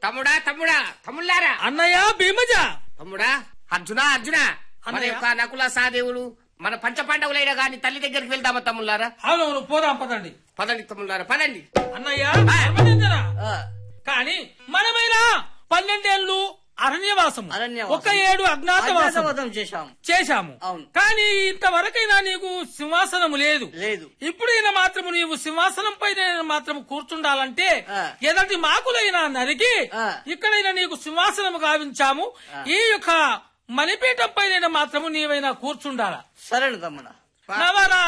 తమ్ముడా తమ్ముడా తమ్ముళ్ళారా అన్నయ్య భీమజ తమ్ముడా అర్జున అర్జున మన అన్నయ్య. యొక్క నకుల సహదేవులు మన పంచ పాండవులైనా గాని తల్లి దగ్గరికి వెళ్దామా తమ్ముళ్ళారా అవునవును పోదాం పదండి పదండి తమ్ముళ్ళారా పదండి అన్నయ్య ధర్మనందన. ఆ, కానీ మనమైనా పన్నెండేళ్లు అరణ్యవాసం అరణ్యవాసం. ఒక ఏడు అజ్ఞాతవాసం అజ్ఞాతవాసం చేశాం చేశాము అవును. కానీ ఇంతవరకైనా నీకు సింహాసనము లేదు లేదు ఇప్పుడైనా మాత్రము నీవు సింహాసనం పైన మాత్రం కూర్చుండాలంటే ఆ. ఎదటి మాకులైనా నరికి ఆ. ఇక్కడైనా నీకు సింహాసనము గావించాము ఈ యొక్క మణిపీఠం పైన మాత్రము నీవైనా కూర్చుండాలా సరేను తమ్ముడా నవరా